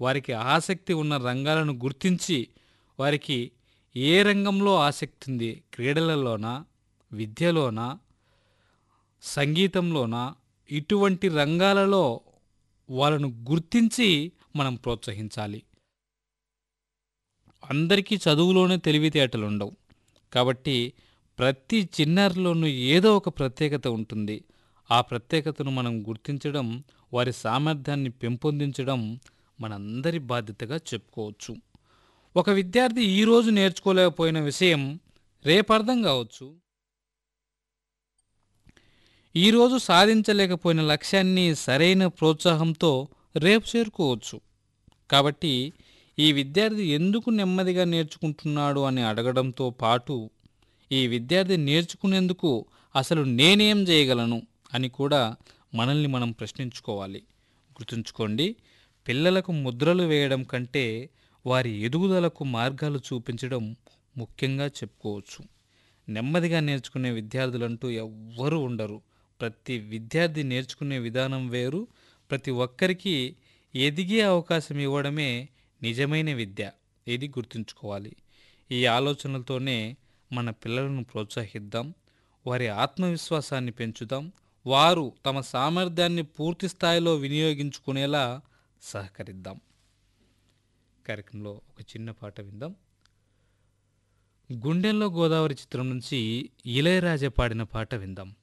వారికి ఆసక్తి ఉన్న రంగాలను గుర్తించి వారికి ఏ రంగంలో ఆసక్తి ఉంది క్రీడలలోనా విద్యలోనా సంగీతంలోనా ఇటువంటి రంగాలలో వాళ్ళను గుర్తించి మనం ప్రోత్సహించాలి అందరికీ చదువులోనే తెలివితేటలు ఉండవు కాబట్టి ప్రతి చిన్నారిలోనూ ఏదో ఒక ప్రత్యేకత ఉంటుంది ఆ ప్రత్యేకతను మనం గుర్తించడం వారి సామర్థ్యాన్ని పెంపొందించడం మనందరి బాధ్యతగా చెప్పుకోవచ్చు ఒక విద్యార్థి ఈరోజు నేర్చుకోలేకపోయిన విషయం రేపు అర్థం కావచ్చు ఈరోజు సాధించలేకపోయిన లక్ష్యాన్ని సరైన ప్రోత్సాహంతో రేపు చేరుకోవచ్చు కాబట్టి ఈ విద్యార్థి ఎందుకు నెమ్మదిగా నేర్చుకుంటున్నాడు అని అడగడంతో పాటు ఈ విద్యార్థి నేర్చుకునేందుకు అసలు నేనేం చేయగలను అని కూడా మనల్ని మనం ప్రశ్నించుకోవాలి గుర్తుంచుకోండి పిల్లలకు ముద్రలు వేయడం కంటే వారి ఎదుగుదలకు మార్గాలు చూపించడం ముఖ్యంగా చెప్పుకోవచ్చు నెమ్మదిగా నేర్చుకునే విద్యార్థులంటూ ఎవ్వరూ ఉండరు ప్రతి విద్యార్థి నేర్చుకునే విధానం వేరు ప్రతి ఒక్కరికి ఎదిగే అవకాశం ఇవ్వడమే నిజమైన విద్య ఇది గుర్తుంచుకోవాలి ఈ ఆలోచనలతోనే మన పిల్లలను ప్రోత్సహిద్దాం వారి ఆత్మవిశ్వాసాన్ని పెంచుదాం వారు తమ సామర్థ్యాన్ని పూర్తి స్థాయిలో వినియోగించుకునేలా సహకరిద్దాం కార్యక్రమంలో ఒక చిన్న పాట విందాం గుండెల్లో గోదావరి చిత్రం నుంచి ఇళయరాజా పాడిన పాట విందాం